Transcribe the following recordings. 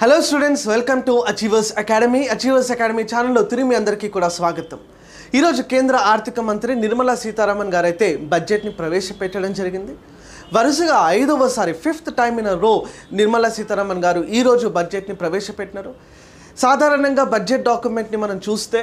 hello students welcome to Achievers Academy Achievers Academy ఛానల్లో తిరిగి మీ అందరికీ కూడా స్వాగతం ఈరోజు కేంద్ర ఆర్థిక మంత్రి నిర్మలా సీతారామన్ గారు అయితే బడ్జెట్ని ప్రవేశపెట్టడం జరిగింది వరుసగా ఐదవసారి fifth time in row Nirmala Sitharaman గారు ఈరోజు బడ్జెట్ని ప్రవేశపెట్టినారు సాధారణంగా బడ్జెట్ డాక్యుమెంట్ని మనం చూస్తే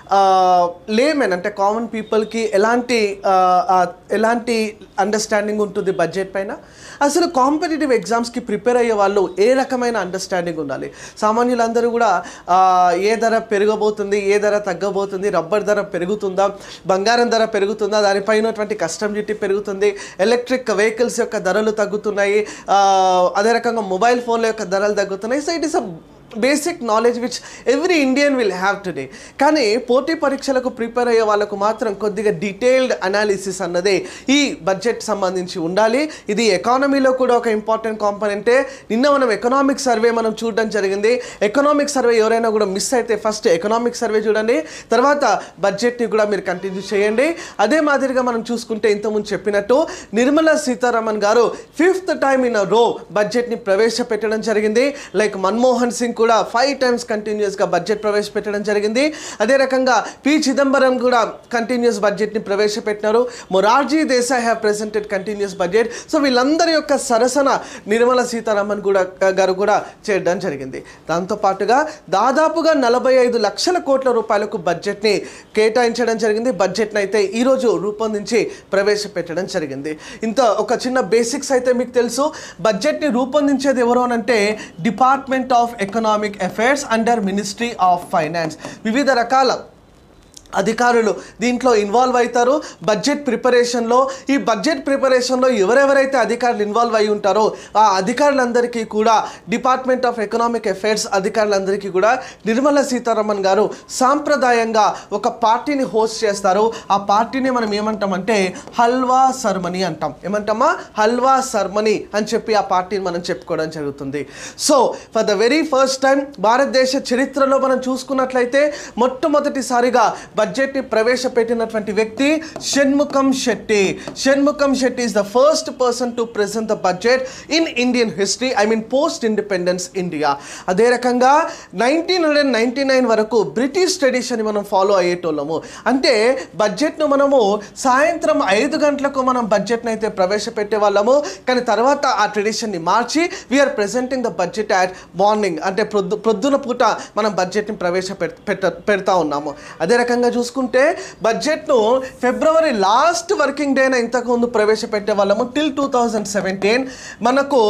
లేమెన్ అంటే కామన్ పీపుల్కి ఎలాంటి ఆ, ఆ, ఎలాంటి అండర్స్టాండింగ్ ఉంటుంది బడ్జెట్ పైన అసలు కాంపిటేటివ్ ఎగ్జామ్స్కి ప్రిపేర్ అయ్యే వాళ్ళు ఏ రకమైన అండర్స్టాండింగ్ ఉండాలి సామాన్యులందరూ కూడా ఆ, ఏ ధర పెరగబోతుంది ఏ ధర తగ్గబోతుంది రబ్బర్ ధర పెరుగుతుందా బంగారం ధర పెరుగుతుందా దానిపైన ఉన్నటువంటి కస్టమ్ డ్యూటీ పెరుగుతుంది ఎలక్ట్రిక్ వెహికల్స్ యొక్క ధరలు తగ్గుతున్నాయి ఆ, అదే రకంగా మొబైల్ ఫోన్ల యొక్క ధరలు తగ్గుతున్నాయి so it is a basic knowledge which every Indian will have today కానీ పోటీ పరీక్షలకు ప్రిపేర్ అయ్యే వాళ్ళకు మాత్రం కొద్దిగా డీటెయిల్డ్ అనాలిసిస్ అన్నదే ఈ బడ్జెట్ సంబంధించి ఉండాలి ఇది ఎకానమీలో కూడా ఒక ఇంపార్టెంట్ కాంపనెంటే నిన్న మనం ఎకనామిక్ సర్వే మనం చూడడం జరిగింది ఎకనామిక్ సర్వే ఎవరైనా కూడా మిస్ అయితే ఫస్ట్ ఎకనామిక్ సర్వే చూడండి తర్వాత బడ్జెట్ని కూడా మీరు కంటిన్యూ చేయండి అదే మాదిరిగా మనం చూసుకుంటే ఇంతకుముందు చెప్పినట్టు నిర్మలా సీతారామన్ గారు ఫిఫ్త్ టైం ఇన్ రో బడ్జెట్ని ప్రవేశపెట్టడం జరిగింది లైక్ మన్మోహన్ సింగ్ కూడా ఫైవ్ టైమ్స్ కంటిన్యూస్గా బడ్జెట్ ప్రవేశపెట్టడం జరిగింది అదే రకంగా పి చిదంబరం కూడా కంటిన్యూస్ బడ్జెట్ని ప్రవేశపెట్టినారు Morarji Desai have presented continues budget so వీళ్ళందరి యొక్క సరసన నిర్మలా సీతారామన్ కూడా గారు కూడా చేయడం జరిగింది దాంతోపాటుగా దాదాపుగా నలభై ఐదు లక్షల కోట్ల రూపాయలకు బడ్జెట్ని కేటాయించడం జరిగింది బడ్జెట్ని అయితే ఈరోజు రూపొందించి ప్రవేశపెట్టడం జరిగింది ఇంత ఒక చిన్న బేసిక్స్ అయితే మీకు తెలుసు బడ్జెట్ని రూపొందించేది ఎవరు అని అంటే department of economic affairs under ministry of finance వివిధ రకాల అధికారులు దీంట్లో ఇన్వాల్వ్ అవుతారు బడ్జెట్ ప్రిపరేషన్లో ఈ బడ్జెట్ ప్రిపరేషన్లో ఎవరెవరైతే అధికారులు ఇన్వాల్వ్ అయి ఉంటారో ఆ అధికారులందరికీ కూడా డిపార్ట్మెంట్ ఆఫ్ ఎకనామిక్ అఫైర్స్ అధికారులందరికీ కూడా నిర్మలా సీతారామన్ గారు సాంప్రదాయంగా ఒక పార్టీని హోస్ట్ చేస్తారు ఆ పార్టీని మనం ఏమంటామంటే హల్వా సర్మనీ అంటాం ఏమంటామా హల్వా సర్మనీ అని చెప్పి ఆ పార్టీని మనం చెప్పుకోవడం జరుగుతుంది so for the very first time భారతదేశ చరిత్రలో మనం చూసుకున్నట్లయితే మొట్టమొదటిసారిగా బడ్జెట్ని ప్రవేశపెట్టినటువంటి వ్యక్తి Shanmukham Shetty Shanmukham Shetty is the first person to present the budget in Indian history I mean post independence India అదే రకంగా నైన్టీన్ హండ్రెడ్ నైన్టీ నైన్ వరకు బ్రిటిష్ ట్రెడిషన్ మనం ఫాలో అయ్యేటోళ్ళము అంటే బడ్జెట్ను మనము సాయంత్రం ఐదు గంటలకు మనం బడ్జెట్ని అయితే ప్రవేశపెట్టే వాళ్ళము కానీ తర్వాత ఆ ట్రెడిషన్ని మార్చి we are presenting the budget at morning అంటే ప్రొద్దు ప్రొద్దున పూట మనం బడ్జెట్ని ప్రవేశపెట్ పెట్ట పెడతా ఉన్నాము అదే రకంగా చూసుకుంటే బడ్జెట్ను ఫిబ్రవరి లాస్ట్ వర్కింగ్ డేన ఇంతకుముందు ప్రవేశపెట్టే వాళ్ళము టిల్ టూ థౌజండ్ సెవెంటీన్ మనకు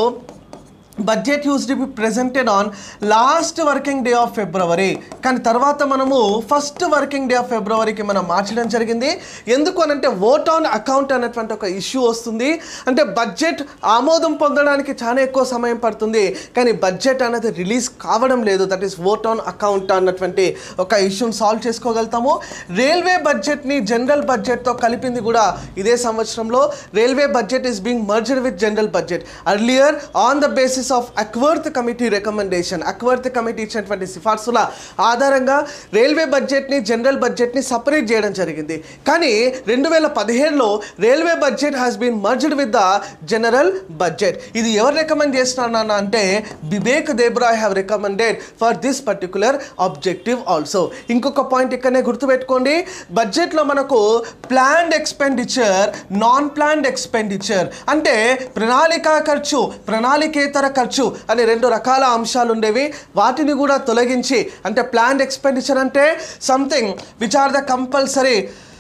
budget used to be presented on last working day of February కానీ తర్వాత మనము ఫస్ట్ వర్కింగ్ డే ఆఫ్ ఫిబ్రవరికి మనం మార్చడం జరిగింది ఎందుకు అనంటే ఓట్ ఆన్ అకౌంట్ అనేటువంటి ఒక ఇష్యూ వస్తుంది అంటే బడ్జెట్ ఆమోదం పొందడానికి చాలా ఎక్కువ సమయం పడుతుంది కానీ బడ్జెట్ అనేది రిలీజ్ కావడం లేదు that is vote on account అన్నటువంటి ఒక ఇష్యూని సాల్వ్ చేసుకోగలుగుతాము రైల్వే బడ్జెట్ని జనరల్ బడ్జెట్తో కలిపింది కూడా ఇదే సంవత్సరంలో railway budget is being merger with general budget earlier on the basis of Acworth committee recommendation Acworth committee ఇచ్చినటువంటి సిఫార్సుల ఆధారంగా రైల్వే బడ్జెట్ని జనరల్ బడ్జెట్ని సపరేట్ చేయడం జరిగింది కానీ రెండు వేల పదిహేడులో railway budget has been merged with the general budget ఇది ఎవరు రికమెండ్ చేస్తున్నారన్న అంటే Bibek Debroy have recommended for this particular objective also ఇంకొక పాయింట్ ఇక్కడనే గుర్తుపెట్టుకోండి బడ్జెట్లో మనకు planned expenditure non planned expenditure అంటే ప్రణాళిక ఖర్చు ప్రణాళికేతర ఖర్చు అనే రెండు రకాల అంశాలు ఉండేవి వాటిని కూడా తొలగించి అంటే ప్లాన్డ్ ఎక్స్పెండిచర్ అంటే something which are the compulsory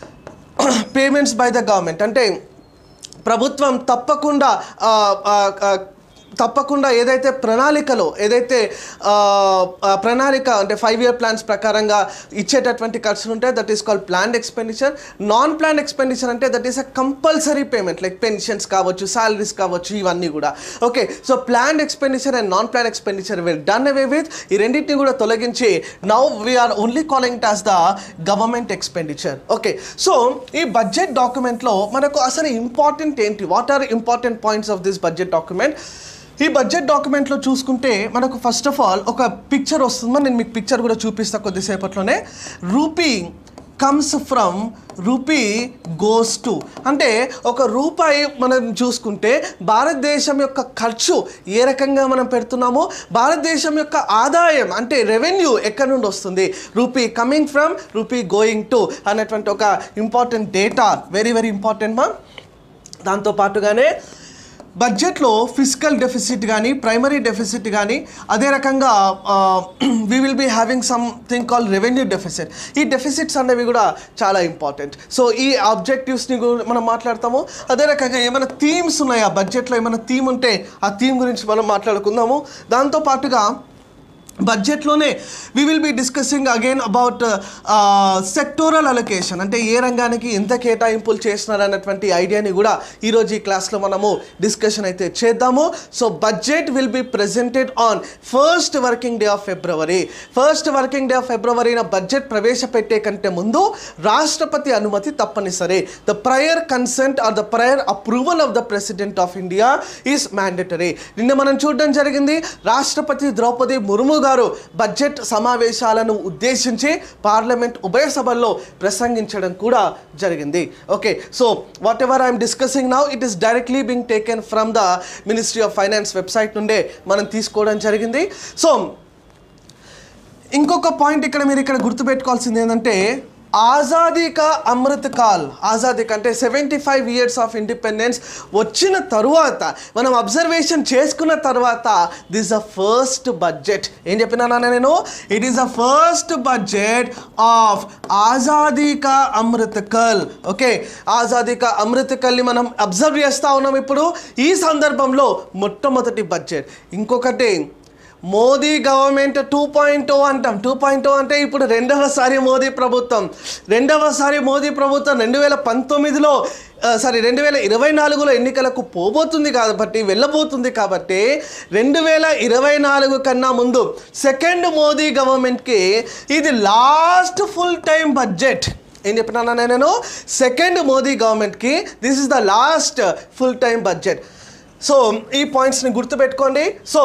payments by the government అంటే ప్రభుత్వం తప్పకుండా ఆ, ఆ, ఆ, తప్పకుండా ఏదైతే ప్రణాళికలో ఏదైతే ఆ, ఆ, ప్రణాళిక అంటే ఫైవ్ ఇయర్ ప్లాన్స్ ప్రకారంగా ఇచ్చేటటువంటి ఖర్చులు ఉంటాయి that is called planned expenditure non plan expenditure అంటే that is a compulsory payment like pensions కావచ్చు సాలరీస్ కావచ్చు ఇవన్నీ కూడా okay so planned expenditure and non plan expenditure will done away with ఈ రెండింటిని కూడా తొలగించి now we are only calling it as the government expenditure okay so ఈ budget డాక్యుమెంట్లో మనకు అసలు ఇంపార్టెంట్ ఏంటి what are important points of this budget document ఈ బడ్జెట్ డాక్యుమెంట్లో చూసుకుంటే మనకు ఫస్ట్ ఆఫ్ ఆల్ ఒక పిక్చర్ వస్తుంది నేను మీకు పిక్చర్ కూడా చూపిస్తా కొద్దిసేపట్లోనే rupee comes from rupee goes to అంటే ఒక రూపాయి మనం చూసుకుంటే భారతదేశం యొక్క ఖర్చు ఏ రకంగా మనం పెడుతున్నామో భారతదేశం యొక్క ఆదాయం అంటే రెవెన్యూ ఎక్కడి నుండి వస్తుంది rupee coming from rupee going to అనేటువంటి ఒక important data very very important మా దాంతో పాటుగానే బడ్జెట్లో ఫిజికల్ డెఫిసిట్ కానీ ప్రైమరీ డెఫిసిట్ కానీ అదే రకంగా we will be having something call revenue deficit ఈ డెఫిసిట్స్ అనేవి కూడా చాలా ఇంపార్టెంట్ సో ఈ ఆబ్జెక్టివ్స్ని మనం మాట్లాడతాము అదే రకంగా ఏమైనా థీమ్స్ ఉన్నాయా బడ్జెట్లో ఏమైనా థీమ్ ఉంటే ఆ థీమ్ గురించి మనం మాట్లాడుకుందాము దాంతో పాటుగా బడ్జెట్లోనే we will be discussing again about sectoral allocation అంటే ఏ రంగానికి ఎంత కేటాయింపులు చేస్తున్నారు అన్నటువంటి ఐడియాని కూడా ఈరోజు ఈ క్లాస్లో మనము డిస్కషన్ అయితే చేద్దాము so budget will be presented on first working day of February first working day of ఫిబ్రవరిన బడ్జెట్ ప్రవేశపెట్టే కంటే ముందు రాష్ట్రపతి అనుమతి తప్పనిసరి the prior consent or the prior approval of the president of India is mandatory నిన్న మనం చూడడం జరిగింది రాష్ట్రపతి ద్రౌపది ముర్ము గారు బడ్జెట్ సమావేశాలను ఉద్దేశించి పార్లమెంట్ ఉభయ సభల్లో ప్రసంగించడం కూడా జరిగింది okay so whatever I'm discussing now it is directly being taken from the ministry of finance website నుండే మనం తీసుకోవడం జరిగింది సో ఇంకొక పాయింట్ ఇక్కడ మీరు ఇక్కడ గుర్తుపెట్టుకోవాల్సింది ఏంటంటే ఆజాదీ కా అమృత్ కాల్ ఆజాదీ కా అంటే seventy five years of independence వచ్చిన తరువాత మనం అబ్జర్వేషన్ చేసుకున్న తర్వాత దిస్ అ ఫస్ట్ బడ్జెట్ ఏం చెప్పినానా నేను it is a first budget of Azadi ka Amrit కల్ ఓకే ఆజాదీ కా అమృత్ కల్ని మనం అబ్జర్వ్ చేస్తూ ఉన్నాం ఇప్పుడు ఈ సందర్భంలో మొట్టమొదటి బడ్జెట్ ఇంకొకటి Modi government two point O అంటాం టూ పాయింట్ ఓ అంటే ఇప్పుడు రెండవసారి మోదీ ప్రభుత్వం రెండవసారి మోదీ ప్రభుత్వం రెండు వేల పంతొమ్మిదిలో సారీ రెండు వేల ఇరవై నాలుగులో ఎన్నికలకు పోబోతుంది కాబట్టి వెళ్ళబోతుంది కాబట్టి రెండు వేల ఇరవై నాలుగు కన్నా ముందు సెకండ్ మోదీ గవర్నమెంట్కి ఇది లాస్ట్ ఫుల్ టైం బడ్జెట్ ఏం చెప్పినా నేను సెకండ్ మోదీ గవర్నమెంట్కి this is the last full time budget so ఈ పాయింట్స్ని గుర్తుపెట్టుకోండి సో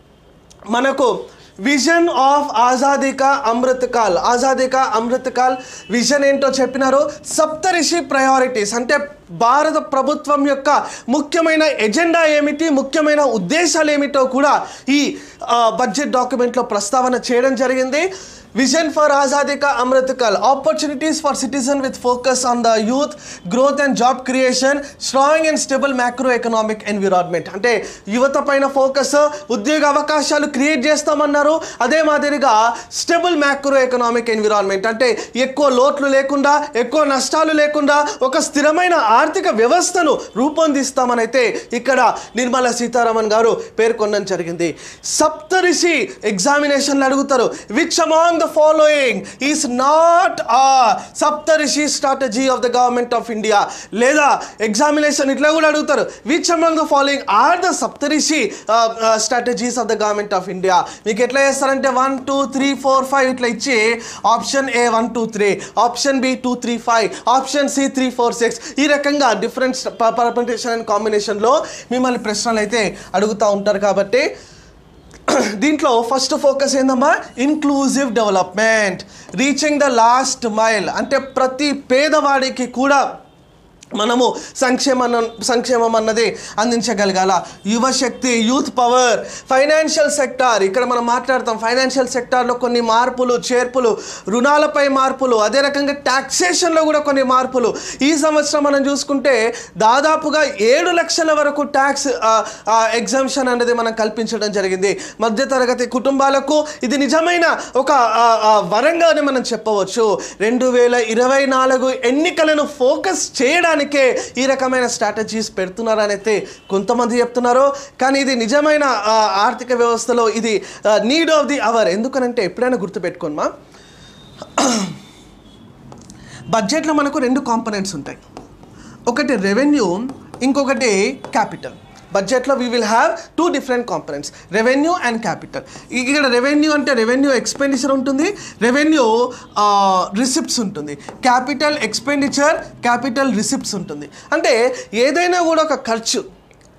మనకు vision of Azadi ka Amrit call Azadi ka Amrit call vision ఏంటో చెప్పినారు సప్తరిషి ప్రయారిటీస్ అంటే భారత ప్రభుత్వం యొక్క ముఖ్యమైన ఎజెండా ఏమిటి ముఖ్యమైన ఉద్దేశాలు ఏమిటో కూడా ఈ ఆ, బడ్జెట్ డాక్యుమెంట్లో ప్రస్తావన చేయడం జరిగింది vision for Azadi ka Amrit Kaal opportunities for citizen with focus on the youth growth and job creation strong and stable macro economic environment అంటే యువత పైన ఫోకస్ ఉద్యోగ అవకాశాలు క్రియేట్ చేస్తామన్నారు అదే మాదిరిగా స్టేబుల్ మ్యాక్రో ఎకనామిక్ ఎన్విరాన్మెంట్ అంటే ఎక్కువ లోట్లు లేకుండా ఎక్కువ నష్టాలు లేకుండా ఒక స్థిరమైన ఆర్థిక వ్యవస్థను రూపొందిస్తామని అయితే ఇక్కడ నిర్మలా సీతారామన్ గారు పేర్కొనడం జరిగింది సప్తరిషి ఎగ్జామినేషన్లు అడుగుతారు which among the following is not a Saptarishi strategy of the government of India లేదా ఎగ్జామినేషన్ ఇట్లా కూడా అడుగుతారు which among the following are the Saptarishi strategies of the government of India మీకు ఎట్లా చేస్తారంటే one two three four five ఇట్లా ఇచ్చి option A one two three option B two three five option C three four six ఈ రకంగా different fermentation and కాంబినేషన్లో మిమ్మల్ని ప్రశ్నలు అయితే అడుగుతూ ఉంటారు కాబట్టి దీంట్లో ఫస్ట్ ఫోకస్ ఏందమ్మా inclusive development reaching the last mile అంటే ప్రతి పేదవాడికి కూడా మనము సంక్షేమం సంక్షేమం అన్నది అందించగలగాల యువశక్తి యూత్ పవర్ ఫైనాన్షియల్ సెక్టార్ ఇక్కడ మనం మాట్లాడతాం ఫైనాన్షియల్ సెక్టార్లో కొన్ని మార్పులు చేర్పులు రుణాలపై మార్పులు అదే రకంగా ట్యాక్సేషన్లో కూడా కొన్ని మార్పులు ఈ సంవత్సరం మనం చూసుకుంటే దాదాపుగా ఏడు లక్షల వరకు ట్యాక్స్ ఎగ్జామ్షన్ అనేది మనం కల్పించడం జరిగింది మధ్యతరగతి కుటుంబాలకు ఇది నిజమైన ఒక ఆ, ఆ, వరంగానే మనం చెప్పవచ్చు రెండు వేల ఇరవై నాలుగు ఎన్నికలను ఫోకస్ చేయడానికే ఈ రకమైన స్ట్రాటజీస్ పెడుతున్నారని అయితే కొంతమంది చెప్తున్నారు కానీ ఇది నిజమైన ఆ, ఆర్థిక వ్యవస్థలో ఇది నీడ్ ఆఫ్ ది అవర్ ఎందుకనంటే ఎప్పుడైనా గుర్తుపెట్టుకోమా బడ్జెట్లో మనకు రెండు కాంపనెంట్స్ ఉంటాయి ఒకటి రెవెన్యూ ఇంకొకటి క్యాపిటల్ బడ్జెట్లో we will have two different components revenue and capital ఇక్కడ రెవెన్యూ అంటే రెవెన్యూ ఎక్స్పెండిచర్ ఉంటుంది రెవెన్యూ రిసిప్ట్స్ ఉంటుంది క్యాపిటల్ ఎక్స్పెండిచర్ క్యాపిటల్ రిసిప్ట్స్ ఉంటుంది అంటే ఏదైనా కూడా ఒక ఖర్చు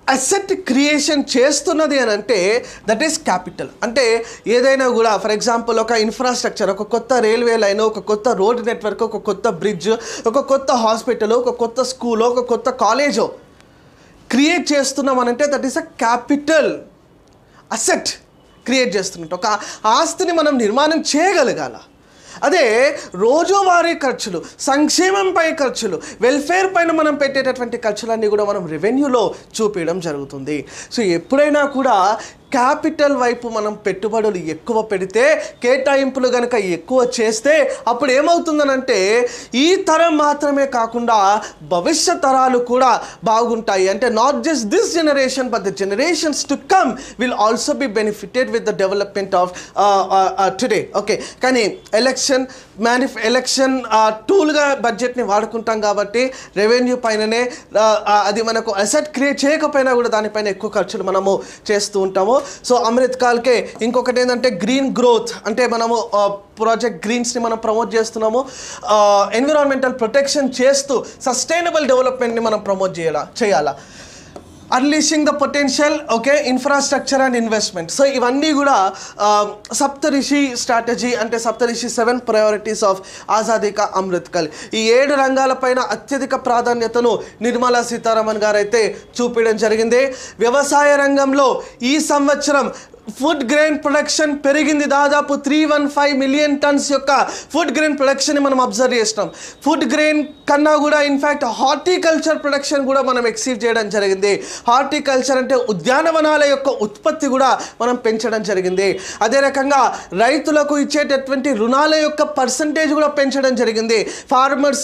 అసెట్ క్రియేషన్ చేస్తున్నది అని అంటే దట్ ఈస్ క్యాపిటల్ అంటే ఏదైనా కూడా ఫర్ ఎగ్జాంపుల్ ఒక ఇన్ఫ్రాస్ట్రక్చర్ ఒక కొత్త రైల్వే లైన్ ఒక కొత్త రోడ్ నెట్వర్క్ ఒక కొత్త బ్రిడ్జ్ ఒక కొత్త హాస్పిటల్ ఒక కొత్త స్కూల్ ఒక కొత్త కాలేజో క్రియేట్ చేస్తున్నాం అని అంటే that is a capital asset create చేస్తున్నట్టు ఒక ఆస్తిని మనం నిర్మాణం చేయగలగాల అదే రోజువారీ ఖర్చులు సంక్షేమంపై ఖర్చులు వెల్ఫేర్ పైన మనం పెట్టేటటువంటి ఖర్చులన్నీ కూడా మనం రెవెన్యూలో చూపించడం జరుగుతుంది సో ఎప్పుడైనా కూడా క్యాపిటల్ వైపు మనం పెట్టుబడులు ఎక్కువ పెడితే కేటాయింపులు కనుక ఎక్కువ చేస్తే అప్పుడు ఏమవుతుందనంటే ఈ తరం మాత్రమే కాకుండా భవిష్యత్ తరాలు కూడా బాగుంటాయి అంటే not just this generation but the generations to come will also be benefited with the development of today okay కానీ ఎలక్షన్ మ్యానిఫ్ ఎలక్షన్ టూల్గా బడ్జెట్ని వాడుకుంటాం కాబట్టి రెవెన్యూ పైననే ఆ, ఆ, అది మనకు అసెట్ క్రియేట్ చేయకపోయినా కూడా దానిపైన ఎక్కువ ఖర్చులు మనము చేస్తూ ఉంటాము సో అమృత్ కాల్కే ఇంకొకటి ఏంటంటే గ్రీన్ గ్రోత్ అంటే మనము ప్రాజెక్ట్ గ్రీన్స్ని మనం ప్రమోట్ చేస్తున్నాము ఎన్విరాన్మెంటల్ ప్రొటెక్షన్ చేస్తూ సస్టైనబుల్ డెవలప్మెంట్ని మనం ప్రమోట్ చేయాలా చేయాలా unleashing the potential okay infrastructure and investment so ఇవన్నీ కూడా సప్తరిషి స్ట్రాటజీ అంటే Saptarishi seven priorities of Azadi ka Amrit కల్ ఈ ఏడు రంగాలపైన అత్యధిక ప్రాధాన్యతను నిర్మలా సీతారామన్ గారు అయితే చూపించడం జరిగింది వ్యవసాయ రంగంలో ఈ సంవత్సరం ఫుడ్ గ్రెయిన్ ప్రొడక్షన్ పెరిగింది దాదాపు three one five million tons యొక్క ఫుడ్ గ్రెయిన్ ప్రొడక్షన్ని మనం అబ్జర్వ్ చేసినాం ఫుడ్ గ్రెయిన్ కన్నా కూడా ఇన్ఫ్యాక్ట్ హార్టికల్చర్ ప్రొడక్షన్ కూడా మనం ఎక్సీడ్ చేయడం జరిగింది హార్టికల్చర్ అంటే ఉద్యానవనాల యొక్క ఉత్పత్తి కూడా మనం పెంచడం జరిగింది అదే రకంగా రైతులకు ఇచ్చేటటువంటి రుణాల యొక్క పర్సంటేజ్ కూడా పెంచడం జరిగింది farmers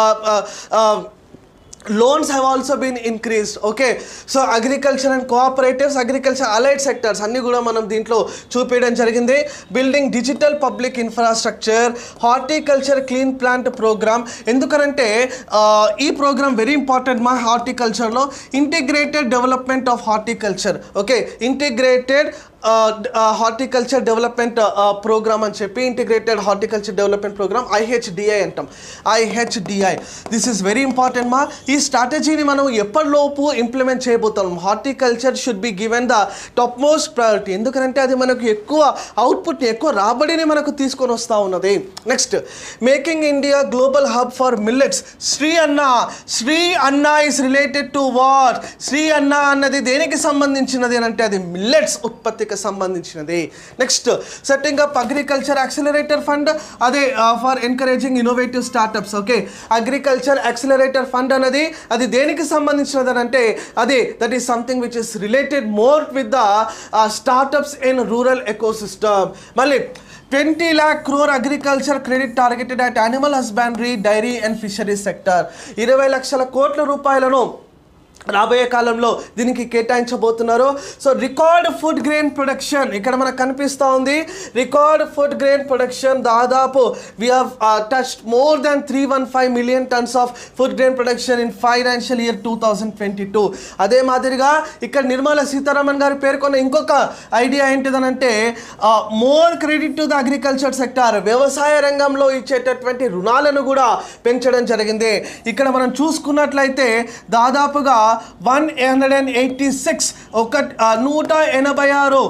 loans have also been increased okay so agriculture and cooperatives agriculture allied sectors అన్నీ కూడా మనం దీంట్లో చూపించడం జరిగింది building digital public infrastructure horticulture clean plant program ఎందుకనంటే ఆ, ఈ ప్రోగ్రామ్ వెరీ ఇంపార్టెంట్ మా హార్టికల్చర్లో integrated development of horticulture okay integrated horticulture development program అని చెప్పి integrated horticulture development program IHDI అంటాం IHDI this is very important మా ఈ స్ట్రాటజీని మనం ఎప్పటిలోపు ఇంప్లిమెంట్ చేయబోతున్నాం horticulture should be given the top most priority ఎందుకంటే అది మనకు ఎక్కువ అవుట్పుట్ ఎక్కువ రాబడిని మనకు తీసుకొని వస్తూ ఉన్నది next making India global hub for millets Shri Anna Shri Anna is related to what Shri Anna అన్నది దేనికి సంబంధించినది అని అంటే అది మిల్లెట్స్ ఉత్పత్తికి సంబంధించినది next setting up agriculture accelerator fund అదే for encouraging innovative startups okay agriculture accelerator fund అనేది అది దేనికి సంబంధించినది అని అంటే అది that is something which is related more with the startups in rural ecosystem మళ్ళీ twenty lakh crore agriculture credit targeted at animal husbandry dairy and fisheries sector ఇరవై లక్షల కోట్ల రూపాయలను రాబోయే కాలంలో దీనికి కేటాయించబోతున్నారు so record food grain production ఇక్కడ మనకు కనిపిస్తూ ఉంది రికార్డ్ ఫుడ్ గ్రెయిన్ ప్రొడక్షన్ దాదాపు we have touch more than three one five million tons of food grain production in financial year two thousand twenty two అదే మాదిరిగా ఇక్కడ నిర్మలా సీతారామన్ గారు పేర్కొన్న ఇంకొక ఐడియా ఏంటిదనంటే more credit to the agriculture sector వ్యవసాయ రంగంలో ఇచ్చేటటువంటి రుణాలను కూడా పెంచడం జరిగింది ఇక్కడ మనం చూసుకున్నట్లయితే దాదాపుగా one hundred and eighty six ఒక ఆ, నూట ఎనభై ఆరు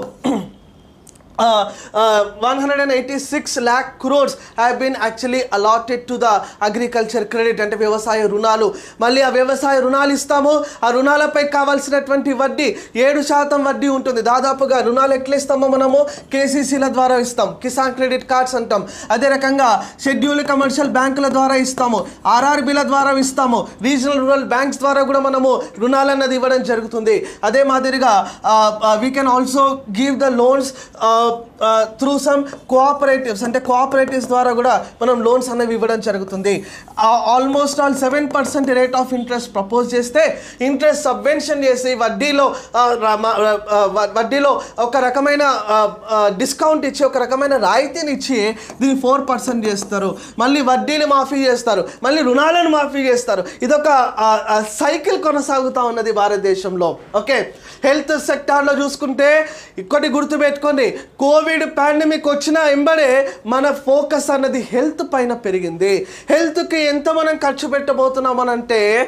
one hundred and eighty six lakh crores have been actually allotted to the agriculture credit అంటే వ్యవసాయ రుణాలు మళ్ళీ ఆ వ్యవసాయ రుణాలు ఇస్తాము ఆ రుణాలపై కావాల్సినటువంటి వడ్డీ ఏడు శాతం వడ్డీ ఉంటుంది దాదాపుగా రుణాలు ఎట్లా ఇస్తామో మనము కేసీసీల ద్వారా ఇస్తాం కిసాన్ క్రెడిట్ కార్డ్స్ అంటాం అదే రకంగా షెడ్యూల్ కమర్షియల్ బ్యాంకుల ద్వారా ఇస్తాము ఆర్ఆర్బీల ద్వారా ఇస్తాము రీజనల్ రూరల్ బ్యాంక్స్ ద్వారా కూడా మనము రుణాలు అన్నది ఇవ్వడం జరుగుతుంది అదే మాదిరిగా we can also give the loans through some cooperatives అంటే కోఆపరేటివ్స్ ద్వారా కూడా మనం లోన్స్ అనేవి ఇవ్వడం జరుగుతుంది almost all seven percent rate of interest propose చేస్తే ఇంట్రెస్ట్ సబ్వెన్షన్ చేసి వడ్డీలో ఆ, ర- మ- ఆ, వ- వడ్డీలో ఒక రకమైన డిస్కౌంట్ ఇచ్చి ఒక రకమైన రాయితీని ఇచ్చి దీన్ని ఫోర్ పర్సెంట్ చేస్తారు మళ్ళీ వడ్డీని మాఫీ చేస్తారు మళ్ళీ రుణాలను మాఫీ చేస్తారు ఇదొక సైకిల్ కొనసాగుతూ ఉన్నది భారతదేశంలో ఓకే హెల్త్ సెక్టార్లో చూసుకుంటే ఇక్కడి గుర్తుపెట్టుకోండి కోవిడ్ పాండమిక్ వచ్చిన ఎంబడే మన ఫోకస్ అన్నది హెల్త్ పైన పెరిగింది హెల్త్కి ఎంత మనం ఖర్చు పెట్టబోతున్నామనంటే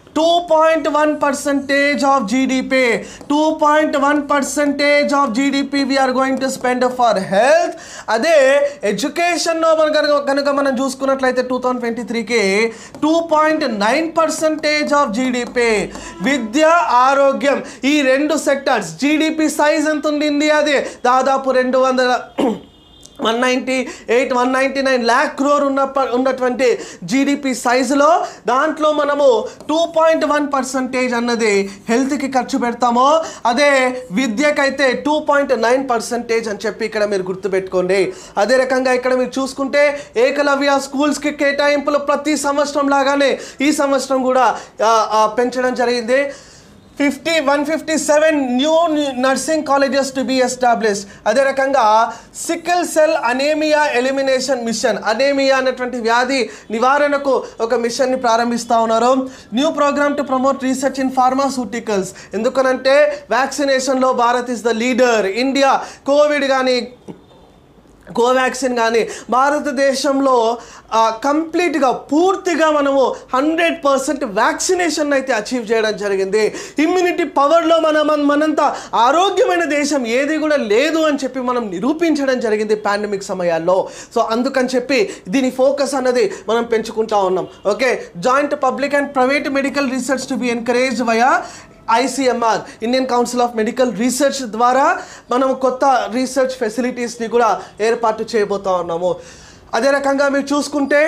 two point one percentage of GDP two point one percentage of GDP we are going to spend for health అదే ఎడ్యుకేషన్లో మన కనుక కనుక మనం చూసుకున్నట్లయితే టూ థౌజండ్ ట్వంటీ త్రీకి two point nine percentage of GDP విద్య ఆరోగ్యం ఈ రెండు సెక్టర్స్ జీడిపి సైజ్ ఎంత ఉంది ఇండియాది దాదాపు రెండు వందల one ninety eight one ninety nine lakh crore ఉన్న ఉన్నటువంటి జీడిపి సైజులో దాంట్లో మనము టూ పాయింట్ వన్ పర్సంటేజ్ అన్నది హెల్త్కి ఖర్చు పెడతామో అదే విద్యకైతే టూ పాయింట్ నైన్ పర్సంటేజ్ అని చెప్పి ఇక్కడ మీరు గుర్తుపెట్టుకోండి అదే రకంగా ఇక్కడ మీరు చూసుకుంటే ఏకలవ్య స్కూల్స్కి కేటాయింపులు ప్రతి సంవత్సరం లాగానే ఈ సంవత్సరం కూడా ఆ, ఆ, పెంచడం జరిగింది fifty one fifty seven new nursing colleges to be establish అదే రకంగా sickle cell anaemia elimination mission anaemia అనేటువంటి వ్యాధి నివారణకు ఒక మిషన్ని ప్రారంభిస్తూ ఉన్నారు new program to promote research in pharmaceuticals ఎందుకనంటే వ్యాక్సినేషన్లో Bharat is the leader India covid కానీ కోవాక్సిన్ కానీ భారతదేశంలో ఆ, కంప్లీట్గా పూర్తిగా మనము హండ్రెడ్ పర్సెంట్ వ్యాక్సినేషన్ అయితే అచీవ్ చేయడం జరిగింది ఇమ్యూనిటీ పవర్లో మనం మన- మనంతా ఆరోగ్యమైన దేశం ఏది కూడా లేదు అని చెప్పి మనం నిరూపించడం జరిగింది పాండమిక్ సమయాల్లో సో అందుకని చెప్పి దీని ఫోకస్ అన్నది మనం పెంచుకుంటా ఉన్నాం okay joint public and private medical research to be encourage via ICMR Indian council of medical research ద్వారా మనం కొత్త రీసెర్చ్ ఫెసిలిటీస్ని కూడా ఏర్పాటు చేయబోతా ఉన్నాము అదే రకంగా మీరు చూసుకుంటే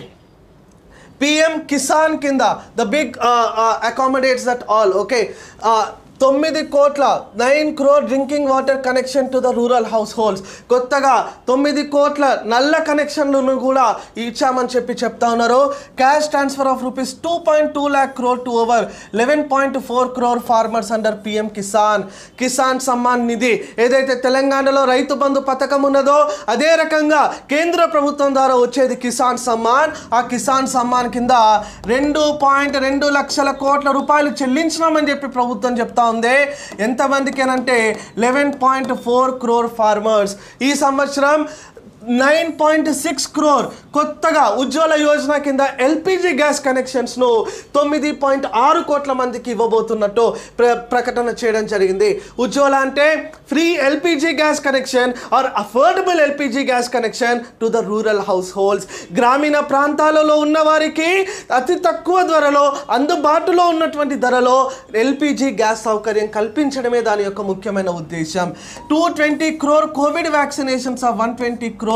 పిఎం కిసాన్ కింద the big accommodates that all okay తొమ్మిది కోట్ల nine crore drinking water connection to the rural households కొత్తగా తొమ్మిది కోట్ల నల్ల కనెక్షన్లను కూడా ఇచ్చామని చెప్పి చెప్తా ఉన్నారు cash transfer of rupees two point two lakh crore to over eleven point four crore farmers under PM Kisan Kisan Samman Nidhi ఏదైతే తెలంగాణలో రైతు బంధు పథకం ఉన్నదో అదే రకంగా కేంద్ర ప్రభుత్వం ద్వారా వచ్చేది కిసాన్ సమ్మాన్ ఆ కిసాన్ సమ్మాన్ కింద రెండు పాయింట్ రెండు లక్షల కోట్ల రూపాయలు చెల్లించినామని చెప్పి ప్రభుత్వం చెప్తా ఉంది ఎంతమందికి అంటే eleven point four crore farmers ఈ సంవత్సరం నైన్ పాయింట్ సిక్స్ క్రోర్ కొత్తగా ఉజ్వల యోజన కింద ఎల్పిజి గ్యాస్ కనెక్షన్స్ను తొమ్మిది పాయింట్ ఆరు కోట్ల మందికి ఇవ్వబోతున్నట్టు ప్ర ప్రకటన చేయడం జరిగింది ఉజ్వల అంటే free LPG gas connection or affordable LPG gas connection to the rural households గ్రామీణ ప్రాంతాలలో ఉన్న వారికి అతి తక్కువ ధరలో అందుబాటులో ఉన్నటువంటి ధరలో ఎల్పిజి గ్యాస్ సౌకర్యం కల్పించడమే దాని యొక్క ముఖ్యమైన ఉద్దేశం two twenty crore covid vaccinations of one twenty crore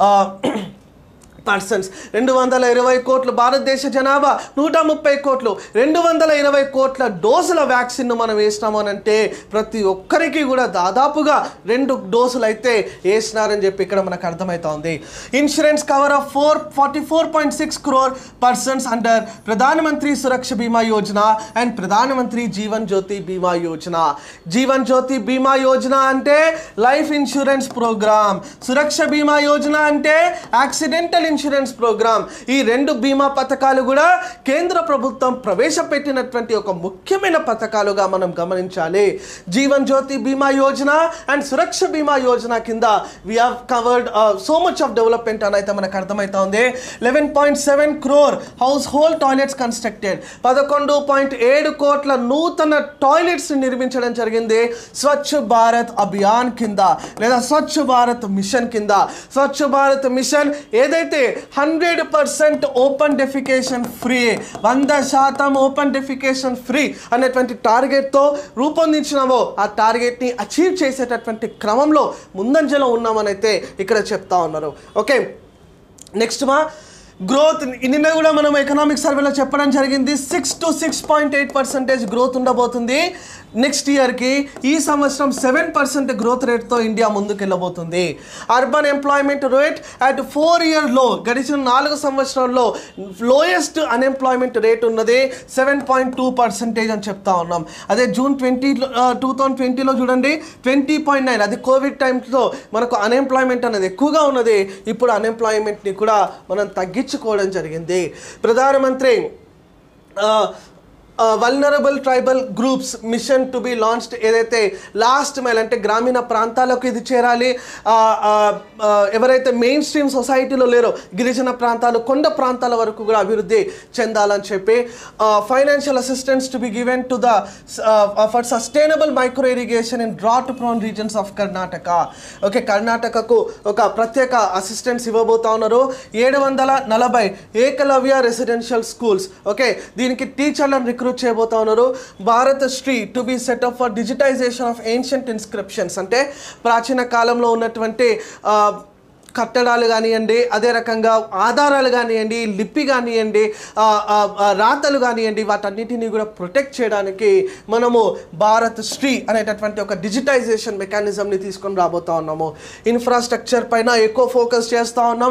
persons రెండు వందల ఇరవై కోట్లు భారతదేశ జనాభా నూట ముప్పై కోట్లు రెండు వందల ఇరవై కోట్ల డోసుల వ్యాక్సిన్ను మనం వేసినాము అని అంటే ప్రతి ఒక్కరికి కూడా దాదాపుగా రెండు డోసులు అయితే వేసినారని చెప్పి ఇక్కడ మనకు అర్థమవుతోంది insurance cover of four forty four point six crore persons under Pradhan Mantri Suraksha Bima Yojana and ప్రధానమంత్రి జీవన్ జ్యోతి బీమా యోజన జీవన్ జ్యోతి బీమా యోజన అంటే లైఫ్ ఇన్సూరెన్స్ ప్రోగ్రామ్ సురక్ష బీమా యోజన అంటే యాక్సిడెంటల్ ఇన్సూరెన్స్ ప్రోగ్రామ్ ఈ రెండు బీమా పథకాలు కూడా కేంద్ర ప్రభుత్వం ప్రవేశపెట్టినటువంటి ఒక ముఖ్యమైన పథకాలుగా మనం గమనించాలి జీవన్ జ్యోతి బీమా యోజన అండ్ సురక్ష బీమా యోజన కింద we have covered so much of development అని అయితే మనకు అర్థమవుతా ఉంది eleven point seven crore household toilets constructed పదకొండు పాయింట్ ఏడు కోట్ల నూతన టాయిలెట్స్ నిర్మించడం జరిగింది స్వచ్ఛ భారత్ అభియాన్ కింద లేదా స్వచ్ఛ భారత్ మిషన్ కింద స్వచ్ఛ భారత్ మిషన్ ఏదైతే hundred percent open defecation free వంద శాతం ఓపెన్ డెఫికేషన్ ఫ్రీ అనేటువంటి టార్గెట్తో రూపొందించినామో ఆ టార్గెట్ని అచీవ్ చేసేటటువంటి క్రమంలో ముందంజలో ఉన్నామని అయితే ఇక్కడ చెప్తా ఉన్నారు ఓకే నెక్స్ట్ మా గ్రోత్ నిన్న కూడా మనం ఎకనామిక్ సర్వేలో చెప్పడం జరిగింది six to six point eight percentage growth ఉండబోతుంది నెక్స్ట్ ఇయర్కి ఈ సంవత్సరం సెవెన్ పర్సెంట్ గ్రోత్ రేట్తో ఇండియా ముందుకు వెళ్ళబోతుంది urban employment rate at four year లో గడిచిన నాలుగు సంవత్సరాల్లో లోయెస్ట్ అన్ఎంప్లాయ్మెంట్ రేట్ ఉన్నది సెవెన్ పాయింట్ టూ పర్సెంటేజ్ అని చెప్తా ఉన్నాం అదే జూన్ ట్వంటీ టూ థౌజండ్ ట్వంటీలో చూడండి ట్వంటీ పాయింట్ నైన్ అది కోవిడ్ టైమ్స్లో మనకు అన్ఎంప్లాయ్మెంట్ అనేది ఎక్కువగా ఉన్నది ఇప్పుడు అన్ఎంప్లాయ్మెంట్ని కూడా మనం తగ్గించుకోవడం జరిగింది ప్రధానమంత్రి ఆ, vulnerable tribal groups mission to be launched ఏదైతే లాస్ట్ మైల్ అంటే గ్రామీణ ప్రాంతాలకు ఇది చేరాలి ఆ, ఆ, ఆ, ఎవరైతే మెయిన్ స్ట్రీమ్ సొసైటీలో లేరో గిరిజన ప్రాంతాలు కొండ ప్రాంతాల వరకు కూడా అభివృద్ధి చెందాలని చెప్పి financial assistance to be given to the for sustainable micro irrigation in drought prone regions of Karnataka okay కర్ణాటకకు ఒక ప్రత్యేక అసిస్టెన్స్ ఇవ్వబోతా ఉన్నారు ఏడు వందల నలభై ఏకలవ్య రెసిడెన్షియల్ స్కూల్స్ ఓకే దీనికి టీచర్లను రిక్రూట్ చేయబోతా ఉన్నారు Bharat Shri to be set up for digitization of ancient inscriptions అంటే ప్రాచీన కాలంలో ఉన్నటువంటి ఆ, కట్టడాలు కానివ్వండి అదే రకంగా ఆధారాలు కానివ్వండి లిపి కానివ్వండి ఆ, ఆ, ఆ, రాతలు కానివ్వండి వాటన్నిటిని కూడా ప్రొటెక్ట్ చేయడానికి మనము భారత్ శ్రీ అనేటటువంటి ఒక డిజిటైజేషన్ మెకానిజంని తీసుకొని రాబోతా ఉన్నాము ఇన్ఫ్రాస్ట్రక్చర్ పైన ఎక్కువ ఫోకస్ చేస్తూ ఉన్నాం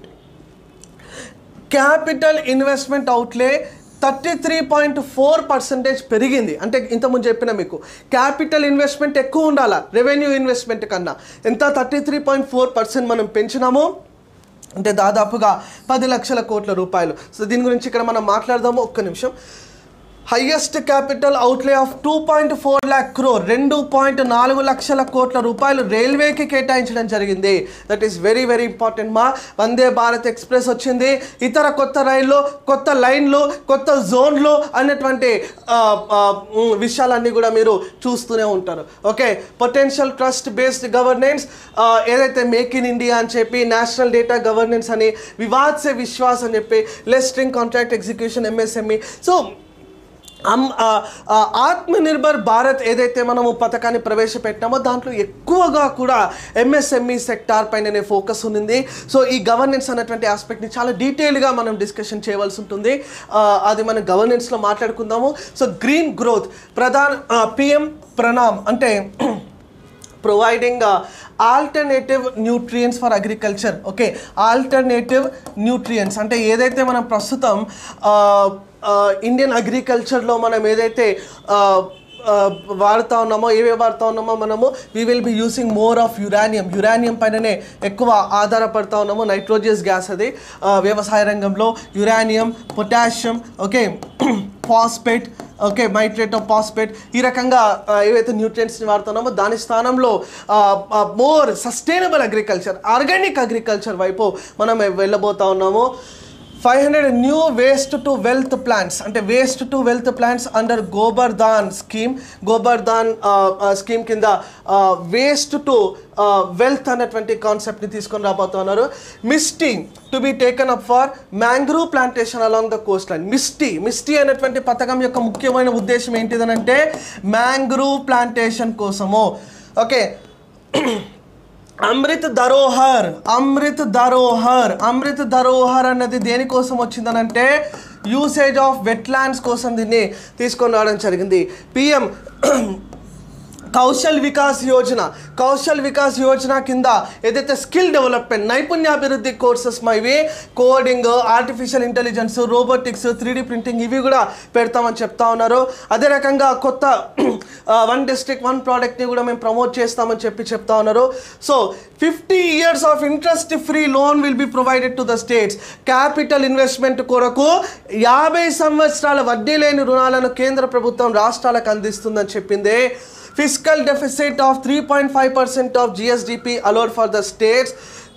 capital investment outlay thirty three point four percentage పెరిగింది అంటే ఇంతకుముందు చెప్పిన మీకు క్యాపిటల్ ఇన్వెస్ట్మెంట్ ఎక్కువ ఉండాలా రెవెన్యూ ఇన్వెస్ట్మెంట్ కన్నా ఎంత thirty three point four percent మనం పెంచినాము అంటే దాదాపుగా పది లక్షల కోట్ల రూపాయలు సో దీని గురించి ఇక్కడ మనం మాట్లాడదాము ఒక్క నిమిషం highest capital outlay of two point four lakh crore రెండు పాయింట్ నాలుగు లక్షల కోట్ల రూపాయలు రైల్వేకి కేటాయించడం జరిగింది that is very very important మా వందే భారత్ ఎక్స్ప్రెస్ వచ్చింది ఇతర కొత్త రైళ్ళు కొత్త లైన్లు కొత్త జోన్లు అనేటువంటి ఆ, ఆ, ఉమ్, విషయాలన్నీ కూడా మీరు చూస్తూనే ఉంటారు okay potential trust based governance ఏదైతే మేక్ ఇన్ ఇండియా అని చెప్పి నేషనల్ డేటా గవర్నెన్స్ అని వివాద్ సే విశ్వాస్ అని చెప్పి less string contract execution MSME so um ఆ, ఆ, ఆత్మనిర్భర్ భారత్ ఏదైతే మనము పథకాన్ని ప్రవేశపెట్టినామో దాంట్లో ఎక్కువగా కూడా ఎంఎస్ఎంఈ సెక్టార్ పైననే ఫోకస్ ఉంది సో ఈ గవర్నెన్స్ అన్నటువంటి ఆస్పెక్ట్ని చాలా డీటెయిల్గా మనం డిస్కషన్ చేయవలసి ఉంటుంది ఆ, అది మనం గవర్నెన్స్లో మాట్లాడుకుందాము so green growth Pradhan PM PRANAM అంటే providing alternative nutrients for agriculture okay alternative nutrients అంటే ఏదైతే మనం ప్రస్తుతం ఇండియన్ అగ్రికల్చర్లో మనం ఏదైతే ఆ, ఆ, వాడుతా ఉన్నామో ఏవే వాడుతా ఉన్నామో మనము we will be using more of uranium uranium పైననే ఎక్కువ ఆధారపడతా ఉన్నాము నైట్రోజియస్ గ్యాస్ అది ఆ, వ్యవసాయ రంగంలో uranium potassium okay phosphate okay nitrate of phosphate ఈ రకంగా ఆ, ఏవైతే న్యూట్రియంట్స్ని వాడుతున్నామో దాని స్థానంలో more sustainable agriculture organic agriculture వైపు మనం వెళ్ళబోతా ఉన్నాము five hundred new waste to wealth plants అంటే waste to wealth plants under Gobardhan scheme Gobardhan scheme కింద వేస్ట్ టు వెల్త్ అనేటువంటి కాన్సెప్ట్ని తీసుకొని రాబోతున్నారు MISHTI to be taken up for mangrove plantation along the coastline MISHTI MISHTI అనేటువంటి పథకం యొక్క ముఖ్యమైన ఉద్దేశం ఏంటిదనంటే మ్యాంగ్రూవ్ ప్లాంటేషన్ కోసము ఓకే అమృత్ ధరోహర్ అమృత్ ధరోహర్ అమృత్ ధరోహర్ అన్నది దేనికోసం వచ్చిందనంటే యూసేజ్ ఆఫ్ వెట్లాండ్స్ కోసం దీన్ని తీసుకొని రావడం జరిగింది పిఎం కౌశల్ వికాస్ యోజన కౌశల్ వికాస్ యోజన కింద ఏదైతే స్కిల్ డెవలప్మెంట్ నైపుణ్యాభివృద్ధి కోర్సెస్ ఇవి coding artificial intelligence robotics three printing ఇవి కూడా పెడతామని చెప్తా ఉన్నారు అదే రకంగా కొత్త వన్ డిస్ట్రిక్ట్ వన్ ప్రోడక్ట్ని కూడా మేము ప్రమోట్ చేస్తామని చెప్పి చెప్తా ఉన్నారు so fifty years of interest free loan will be provided to the states capital investment కొరకు యాభై సంవత్సరాల వడ్డీ లేని రుణాలను కేంద్ర ప్రభుత్వం రాష్ట్రాలకు అందిస్తుందని చెప్పింది physical deficit of three point five percent of GSDP allowed for the states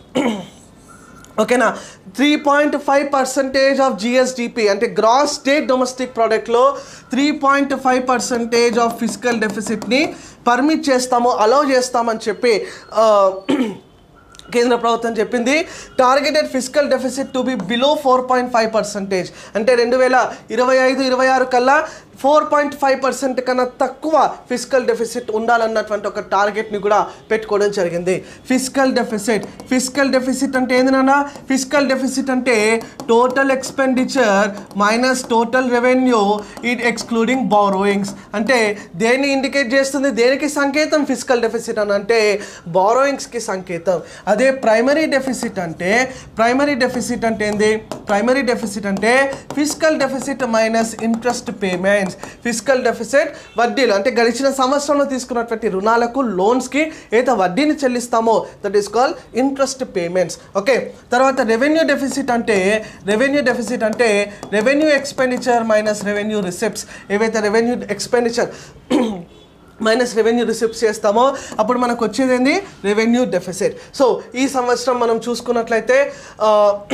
ఓకేనా three point five percentage of GSDP అంటే గ్రాస్ స్టేట్ డొమెస్టిక్ ప్రోడక్ట్లో three point five percentage of physical డెఫిసిట్ని పర్మిట్ చేస్తాము అలౌ చేస్తామని చెప్పి ఆ, కేంద్ర ప్రభుత్వం చెప్పింది targeted physical deficit to be below four point five percentage అంటే రెండు వేల ఇరవై ఐదు ఇరవై ఆరు కల్లా ఫోర్ పాయింట్ ఫైవ్ పర్సెంట్ కన్నా తక్కువ ఫిజికల్ డెఫిసిట్ ఉండాలన్నటువంటి ఒక టార్గెట్ని కూడా పెట్టుకోవడం జరిగింది ఫిజికల్ డెఫిసిట్ ఫిజికల్ డెఫిసిట్ అంటే ఏంటన్నా ఫిజికల్ డెఫిసిట్ అంటే total expenditure minus total revenue it excluding borrowings అంటే దేన్ని ఇండికేట్ చేస్తుంది దేనికి సంకేతం ఫిజికల్ డెఫిసిట్ అని అంటే బారోయింగ్స్కి సంకేతం అదే ప్రైమరీ డెఫిసిట్ అంటే ప్రైమరీ డెఫిసిట్ అంటే ఏంది ప్రైమరీ డెఫిసిట్ అంటే physical deficit minus interest payments payments physical deficit వడ్డీలు అంటే గడిచిన సంవత్సరంలో తీసుకున్నటువంటి రుణాలకు లోన్స్కి ఏదైతే వడ్డీని చెల్లిస్తామో that is call interest payments okay తర్వాత రెవెన్యూ డెఫిసిట్ అంటే రెవెన్యూ డెఫిసిట్ అంటే revenue expenditure minus revenue receipts ఏవైతే revenue expenditure minus revenue receipts చేస్తామో అప్పుడు మనకు వచ్చేది ఏంది రెవెన్యూ డెఫిసిట్ సో ఈ సంవత్సరం మనం చూసుకున్నట్లయితే ఆ,